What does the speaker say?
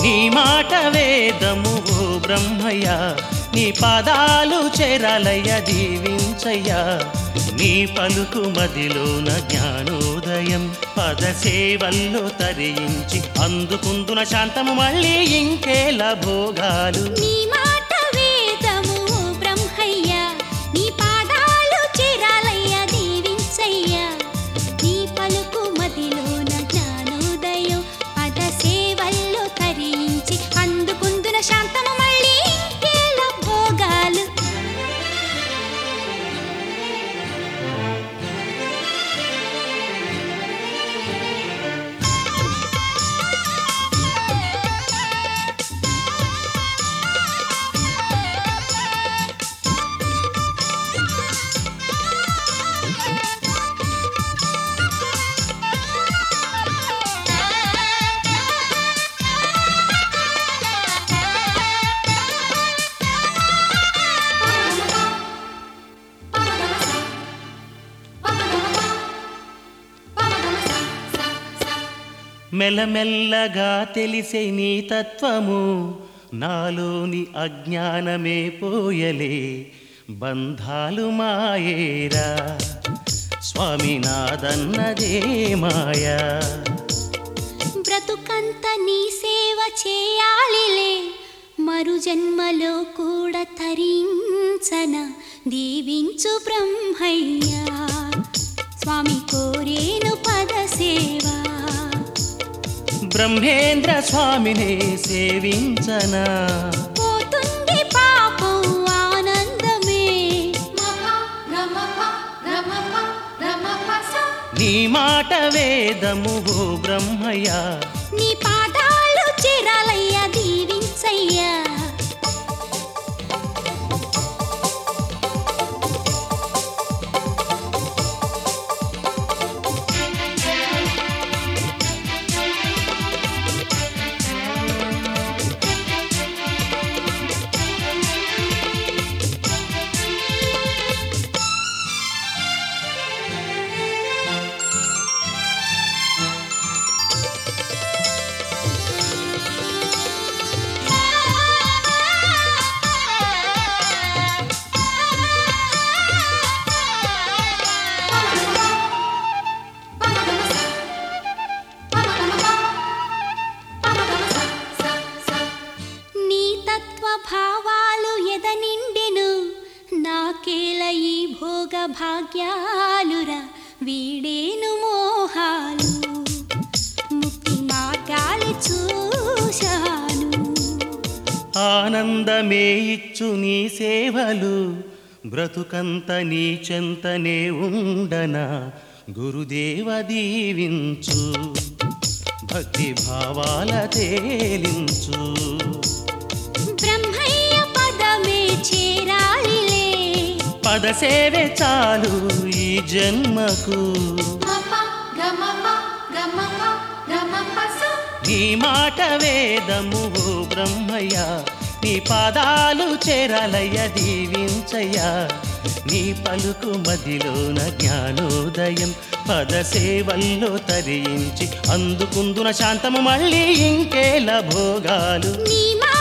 నీ మాట వేదము ఓ బ్రహ్మయ్య నీ పాదాలు చేరాలయ్య దీవించయ్యా నీ పలుకు మదిలోన జ్ఞానోదయం పద సేవల్లో తరించి అందుకుందున శాంతము మళ్ళీ ఇంకేలా భోగాలు నీ మాట వేదము ఓ బ్రహ్మయ్య నీ పాదాలు చేరాలయ్య దీవించయ్య నీ పలుకు మదిలోన జ్ఞానోదయం పద సేవల్లో తరించి అందుకుందున శాంతము మళ్ళీ ఇంకేలా భోగాలు మెల్లమెల్లగా తెలిసే నీ తత్వము నాలోని అజ్ఞానమే పోయలే బంధాలు మాయేరా స్వామి నాదన్నదే మాయా బ్రతుకంత నీ సేవ చేయాలిలే మరు జన్మలో కూడా తరించన దీవించు బ్రహ్మయ్యా స్వామి కోరేను పద సేవా బ్రహ్మేంద్ర స్వామినే సేవించనా పోతుంది పాపం ఆనందమే నీ మాట వేదము ఓ బ్రహ్మయ్య నీ పాదాలు చేరాలయ్యా దీవించయ్యా నీ తత్వ భావాలు ఎదనిండెను నాకేల ఈ భోగ భాగ్యాలురా వీడేను మోహాలు ముక్తి మార్గాలు చూశాను ఆనందమే ఇచ్చు నీ సేవలు బ్రతుకంత నీ చెంతనే ఉండనా గురుదేవ దీవించు భక్తి భావాల తేలించు బ్రహ్మయ్య పదమే చేరాలిలే పద సేవే చాలు ఈ జన్మకు నీ మాట వేదము ఓ బ్రహ్మయ్య నీ పాదాలు చేరాలయ్య దీవించయ్యా నీ పలుకు మదిలోన జ్ఞానోదయం పద సేవల్లో తరించి అందుకుందున శాంతము మళ్ళీ ఇంకేల భోగాలు నీ మా